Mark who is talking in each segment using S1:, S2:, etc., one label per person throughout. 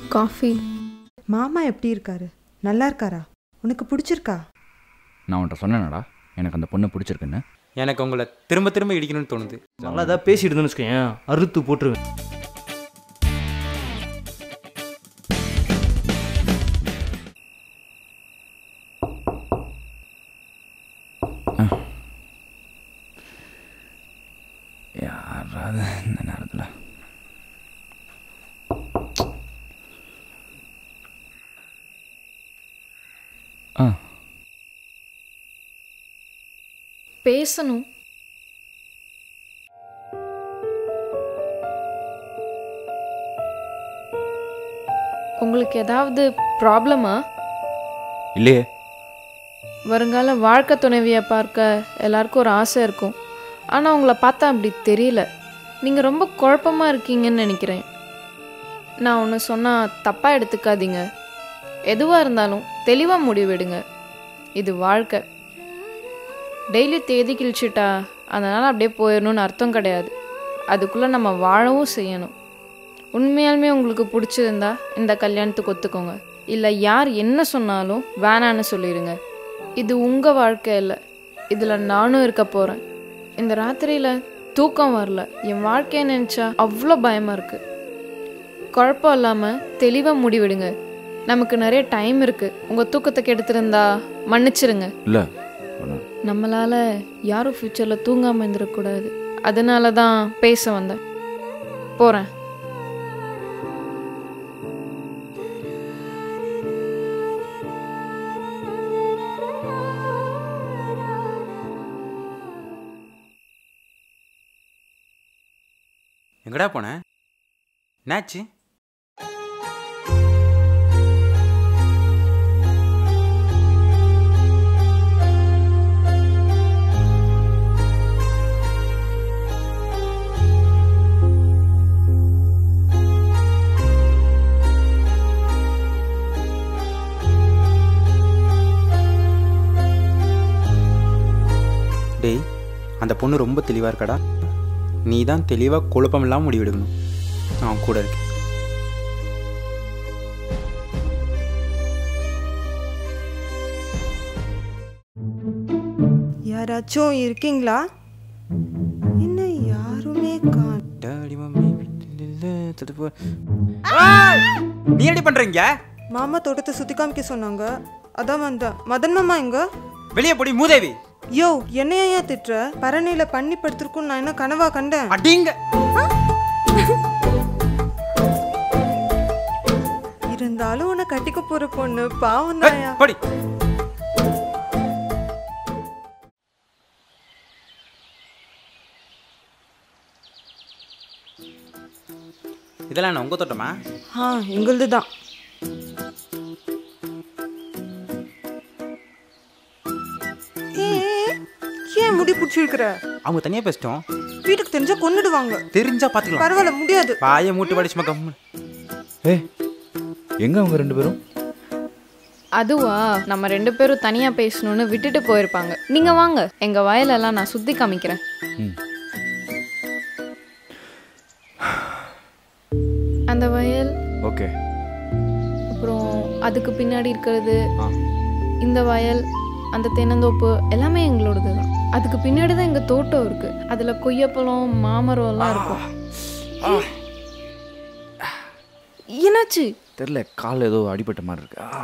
S1: Coffee
S2: மாமா எப்படி இருக்காரு நல்லா இருக்காரா உனக்கு பிடிச்சிருக்கா
S3: நான் உன்ட்ட சொன்னேனடா எனக்கு அந்த பொண்ணை பிடிச்சிருக்குன்னு
S4: எனக்கு உங்களை திரும்ப திரும்ப இடிக்கணும்னு தோணுது
S5: நல்லா ஏதாவது பேசிட்டு இருந்தேன்னு வச்சுக்கோயேன் அறுத்து போட்டுருவேன்
S3: யாராவது இந்த நேரத்தில் ஆ
S1: பேசணும் உங்களுக்கு ஏதாவது ப்ராப்ளமா
S3: இல்லையே
S1: வருங்கால வாழ்க்கை துணைவியை பார்க்க எல்லாருக்கும் ஒரு ஆசை இருக்கும் ஆனால் உங்களை பார்த்தா அப்படி தெரியல நீங்கள் ரொம்ப குழப்பமாக இருக்கீங்கன்னு நினைக்கிறேன் நான் ஒன்று சொன்னால் தப்பாக எடுத்துக்காதீங்க எதுவாக இருந்தாலும் தெளிவாக முடிவெடுங்க இது வாழ்க்கை டெய்லி தேதி கிழிச்சிட்டா அதனால் அப்படியே போயிடணும்னு அர்த்தம் கிடையாது அதுக்குள்ளே நம்ம வாழவும் செய்யணும் உண்மையாலுமே உங்களுக்கு பிடிச்சிருந்தா இந்த கல்யாணத்துக்கு ஒத்துக்கோங்க இல்லை யார் என்ன சொன்னாலும் வேணான்னு சொல்லிடுங்க இது உங்கள் வாழ்க்கை இல்லை இதில் நானும் இருக்க போகிறேன் இந்த ராத்திரியில் தூக்கம் வரல என் வாழ்க்கையை நினச்சா அவ்வளோ பயமாக இருக்குது குழப்பம் இல்லாமல் தெளிவாக முடிவெடுங்க நமக்கு நிறைய டைம் இருக்குது உங்கள் தூக்கத்தை கெடுத்திருந்தா மன்னிச்சிருங்க
S3: இல்லை
S1: நம்மளால யாரும் ஃப்யூச்சரில் தூங்காமல் இருந்துடக்கூடாது அதனால தான் பேச வந்தேன் போகிறேன்
S4: எங்கடா போன என்னாச்சு டேய் அந்த பொண்ணு ரொம்ப தெளிவாக இருக்காடா நீ தான் தெளிவாக குழப்பம் இல்லாமல் முடிவெடுக்கணும் நான் கூட இருக்கேன்
S2: யாராச்சும் இருக்கீங்களா என்ன யாருமே காண்
S4: டாடி மம்மி வீட்டில் இல்ல, தடுப்பு- ஏய்! நீ எப்படி பண்றீங்க
S2: மாமா தோட்டத்தை சுத்தி காமிக்க சொன்னாங்க அதான் வந்தேன் மதன் மாமா எங்க
S4: வெளியே போடி மூதேவி
S2: யோ என்னையா ஏன் திட்டுற பரணியில பண்ணி படுத்திருக்கும் நான் என்ன கனவா கண்டேன்
S4: அடிங்க
S2: இருந்தாலும் உன்னை கட்டிக்க போற பொண்ணு பாவம்
S4: ஏய்,
S2: தாயா
S4: போடி இதெல்லாம் என்ன உங்க தோட்டமா
S2: ஆ எங்களுது தான் ஏன் முடி பிடிச்சிருக்கிற
S4: அவங்க தனியா பேசிட்டோம்
S2: வீட்டுக்கு தெரிஞ்சா கொன்னுடுவாங்க
S4: தெரிஞ்சா பாத்துக்கலாம்
S2: பரவாயில்ல முடியாது
S4: வாயை மூட்டு வடிச்சுமா கம்மு
S3: ஏய் எங்கே அவங்க ரெண்டு பேரும்
S1: அதுவா நம்ம ரெண்டு பேரும் தனியாக பேசணும்னு விட்டுட்டு போயிருப்பாங்க நீங்கள் வாங்க எங்கள் வயலெல்லாம் நான் சுற்றி காமிக்கிறேன்
S3: ம்
S1: அந்த வயல்
S3: ஓகே
S1: அப்புறம் அதுக்கு பின்னாடி இருக்கிறது
S3: ஆ
S1: இந்த வயல் அந்த தென்னந்தோப்பு எல்லாமே எங்களோடது தான் அதுக்கு பின்னாடி தான் எங்கள் தோட்டம் இருக்குது அதில் கொய்யப்பழம் மாமரம் எல்லாம் இருக்கும் என்னாச்சு
S3: தெரில கால் ஏதோ அடிபட்ட மாதிரி இருக்கு ஆ.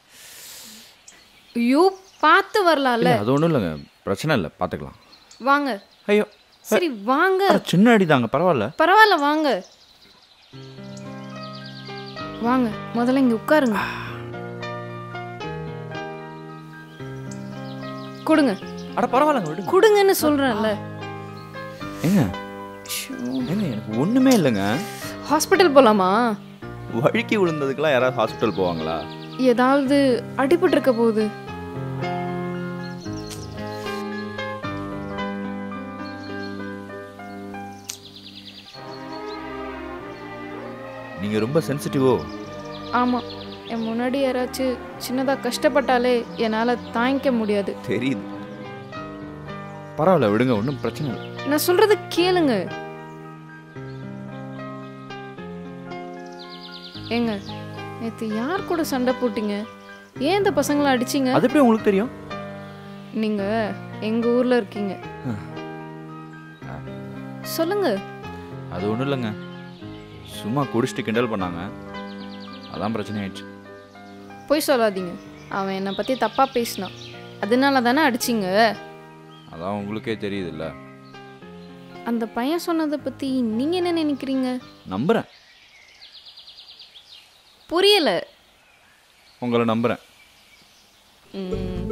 S1: ஐயோ பார்த்து வரலாம்ல
S3: இல்ல, அது ஒன்றும் இல்லைங்க பிரச்சனை இல்லை பார்த்துக்கலாம்
S1: வாங்க
S3: ஐயோ
S1: சரி வாங்க
S3: அட, சின்ன அடி தாங்க பரவாயில்ல
S1: பரவாயில்ல வாங்க வாங்க முதல்ல இங்க உட்காருங்க கொடுங்க
S3: அட பரவாயில்லங்க விடுங்க
S1: கொடுங்கன்னு சொல்றேன்ல
S3: ஏங்க ஏங்க எனக்கு ஒன்றுமே இல்லைங்க
S1: ஹாஸ்பிட்டல் போலாமா
S3: வழுக்கி விழுந்ததுக்கெல்லாம் யாராவது ஹாஸ்பிட்டல் போவாங்களா
S1: ஏதாவது அடிபட்டு இருக்க போகுது
S3: நீங்கள் ரொம்ப சென்சிட்டிவோ
S1: ஆமா என் முன்னாடி யாராச்சும் சின்னதா கஷ்டப்பட்டாலே என்னால தாங்கிக்க முடியாது
S3: தெரியுது பரவாயில்ல விடுங்க ஒன்றும் பிரச்சனை இல்லை
S1: நான் சொல்றது கேளுங்க ஏங்க நேற்று யார் கூட சண்டை போட்டீங்க ஏன் இந்த பசங்களை அடிச்சீங்க
S3: அது எப்படி உங்களுக்கு தெரியும்
S1: நீங்கள் எங்கள் ஊரில் இருக்கீங்க சொல்லுங்க
S3: அது ஒன்றும் இல்லைங்க சும்மா குடிச்சிட்டு கிண்டல் பண்ணாங்க அதான் பிரச்சனை ஆயிடுச்சு
S1: போய் சொல்லாதீங்க அவன் என்னை பற்றி தப்பாக பேசினான் அதனால தானே அடிச்சிங்க
S3: அதான் உங்களுக்கே தெரியுதுல்ல
S1: அந்த பையன் சொன்னதை பற்றி நீங்கள் என்ன நினைக்கிறீங்க
S3: நம்புகிறேன்
S1: புரியலை
S3: உங்களை நம்புகிறேன்
S1: ம்.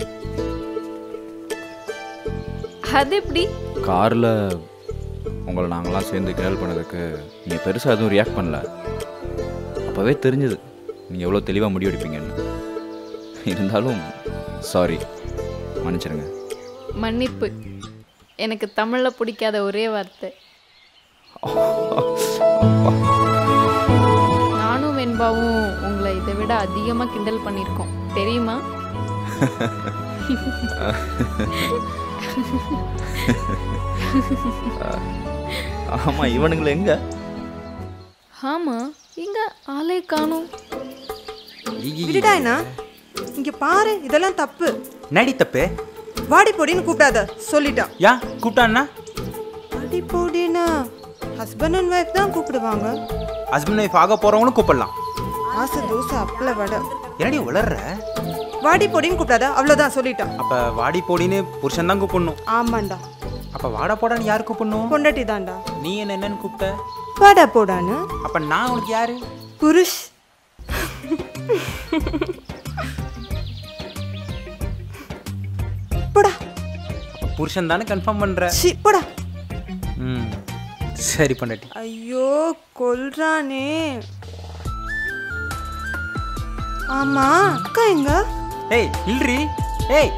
S1: அது எப்படி
S3: காரில் உங்களை நாங்களாம் சேர்ந்து கிண்டல் பண்ணதுக்கு நீங்கள் பெருசாக எதுவும் ரியாக்ட் பண்ணல அப்போவே தெரிஞ்சது நீங்கள் எவ்வளோ தெளிவாக முடிவெடுப்பீங்கன்னு இருந்தாலும் சாரி மன்னிச்சிடுங்க
S1: மன்னிப்பு எனக்கு தமிழில் பிடிக்காத ஒரே வார்த்தை நானும் வெண்பாவும் உங்களை இதை விட அதிகமாக கிண்டல் பண்ணியிருக்கோம் தெரியுமா
S3: ஆமாம் இவனுங்களை எங்கே
S1: ஆமாம் எங்க ஆளே காணும்
S2: விடுடா என்ன இங்க பாரு இதெல்லாம் தப்பு
S4: நடி தப்பு
S2: வாடி பொடின்னு கூப்பிடாத சொல்லிட்டான்
S4: யா கூப்பிட்டான்னா
S2: வாடி பொடின்னு ஹஸ்பண்ட் அண்ட் ஒய்ஃப் தான் கூப்பிடுவாங்க
S4: ஹஸ்பண்ட் ஒய்ஃப் ஆக போகிறவங்களும் கூப்பிடலாம்
S2: ஆசை தோசை அப்பள வடை
S4: என்னடி உளர்ற
S2: வாடி பொடின்னு கூப்பிடாத அவ்வளோதான் சொல்லிட்டான்
S4: அப்போ வாடி போடின்னு புருஷன் தான் கூப்பிடணும்
S2: ஆமாண்டா
S4: அப்போ வாடா போடான்னு யார் கூப்பிடணும்
S2: பொண்டாட்டி தான்டா
S4: நீ என்ன என்னன்னு கூப்பிட்ட
S2: வாடா போடான்னு
S4: அப்போ நான் உனக்கு யாரு
S2: புருஷ் போடா
S4: அப்போ புருஷன் தானே கன்ஃபார்ம் பண்ணுற
S2: சி போடா
S4: ம் சரி பண்ணாட்டி
S2: ஐயோ கொல்றானே ஆமா அக்கா எங்க
S4: ஏய் இல்லரி ஏய்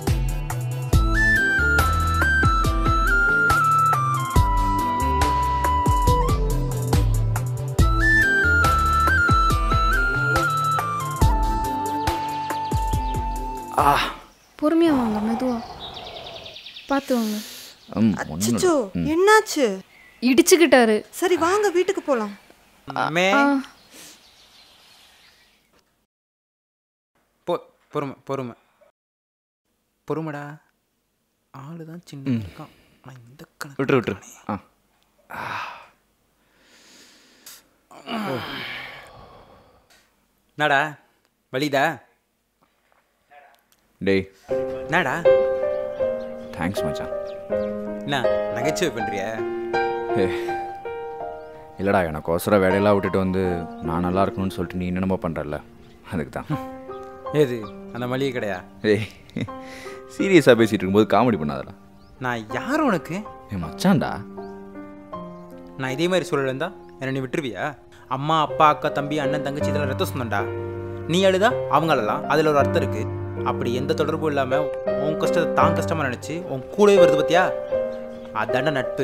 S1: பொறுமையா வாங்க மெதுவா பார்த்து வாங்க
S3: ம் ஒன்றும்
S2: அச்சோ என்னாச்சு
S1: இடிச்சுக்கிட்டாரு
S2: சரி வாங்க வீட்டுக்கு போலாம்
S4: மே
S1: ஆ,
S4: பொ பொறுமை பொறுமை பொறுமைடா ஆளு தான் சின்ன இருக்கான் ஆனால் இந்த கணக்கு
S3: விட்டுரு விட்டுரு ஆ
S4: என்னடா வலிதா
S3: டேய்
S4: என்னடா
S3: தேங்க்ஸ் மச்சான்
S4: என்ன நகைச்சுவை பண்ணுறிய
S3: ஏ இல்லைடா எனக்கு ஒசர வேலையெல்லாம் விட்டுட்டு வந்து நான் நல்லா இருக்கணும்னு சொல்லிட்டு நீ என்னென்னமோ பண்ணுறல அதுக்கு தான்
S4: ஏது அந்த மளிகை கடையா
S3: ஏய் சீரியஸாக பேசிகிட்டு இருக்கும்போது காமெடி பண்ணாதடா
S4: நான் யார் உனக்கு
S3: என் மச்சான்டா
S4: நான் இதே மாதிரி சூழல் இருந்தா என்னை நீ விட்டுருவியா அம்மா அப்பா அக்கா தம்பி அண்ணன் தங்கச்சி இதெல்லாம் ரத்த சொந்தம்டா நீ அழுதா அவங்க அழலாம் அதில் ஒரு அர்த்தம் இருக்கு அப்படி எந்த தொடர்பும் இல்லாமல் உன் கஷ்டத்தை தான் கஷ்டமாக நினச்சி உன் கூடவே வருது பார்த்தியா அதாண்ட நட்பு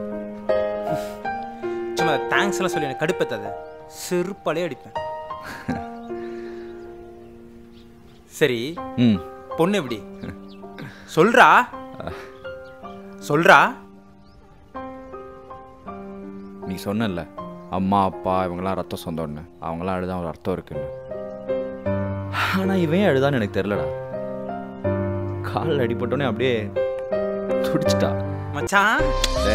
S4: சும்மா தேங்க்ஸ் எல்லாம் சொல்லி எனக்கு கடுப்பேத்தாத செருப்பாலே அடிப்பேன் சரி
S3: ம்
S4: பொண்ணு எப்படி சொல்றா சொல்றா
S3: நீ சொன்னல அம்மா அப்பா இவங்கெல்லாம் ரத்த சொந்தம்னு அவங்களாம் அழுதான் ஒரு அர்த்தம் இருக்குன்னு ஆனால் இவன் அழுதான்னு எனக்கு தெரிலடா காலில் அடிபட்டோன்னே அப்படியே துடிச்சிட்டா
S4: மச்சான்
S3: ஏ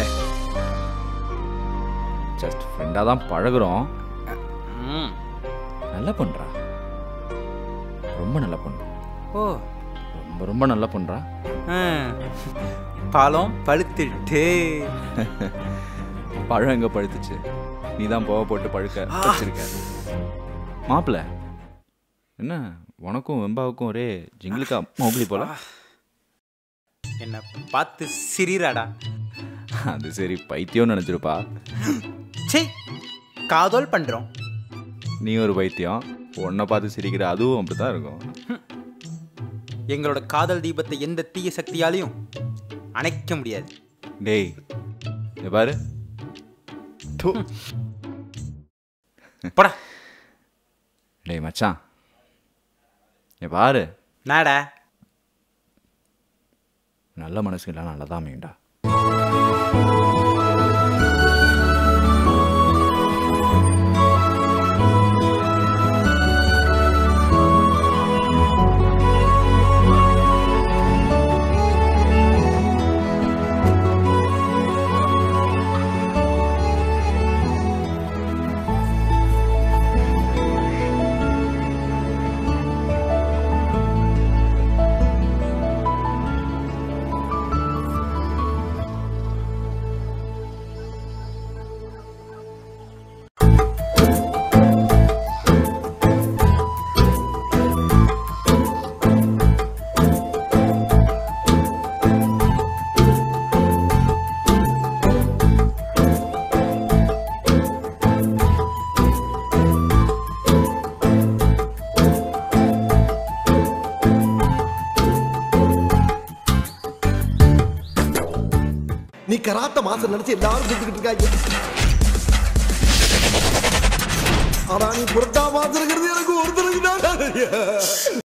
S3: ஜஸ்ட் ஃப்ரெண்டாக தான் பழகுறோம்
S4: ம்.
S3: நல்லா பண்ணுறா ரொம்ப நல்லா பண்ணுறா
S4: ஓ
S3: ரொம்ப ரொம்ப நல்லா பண்ணுறா
S4: ஆ. பழம் பழுத்துட்டு
S3: பழம் எங்கே பழுத்துச்சு நீ தான் போக போட்டு பழுக்க வச்சிருக்க மாப்பிள்ள என்ன உனக்கும் வெம்பாவுக்கும் ஒரே ஜிங்கிலுக்கா மௌக்லி போல
S4: என்ன பார்த்து சிரிராடா
S3: அது சரி பைத்தியம்னு நினச்சிருப்பா
S4: சே காதல் பண்றோம்
S3: நீ ஒரு பைத்தியம் உன்னை பார்த்து சிரிக்கிற அதுவும் அப்படி தான் இருக்கும்
S4: எங்களோட காதல் தீபத்தை எந்த தீய சக்தியாலையும் அணைக்க முடியாது
S3: டேய் இங்க பாரு து.
S4: போடா
S3: டேய் மச்சான் இங்க பாரு
S4: நாடா
S3: நல்ல மனசுக்கெல்லாம் நல்லதா அமையும்டா
S6: நீ கராத்த மாசம் நினைச்சு எல்லாரும் செஞ்சுக்கிட்டு இருக்காங்க ஆனா நீ புரட்டா மாசம் இருக்கிறது எனக்கு ஒருத்தருக்கு தான்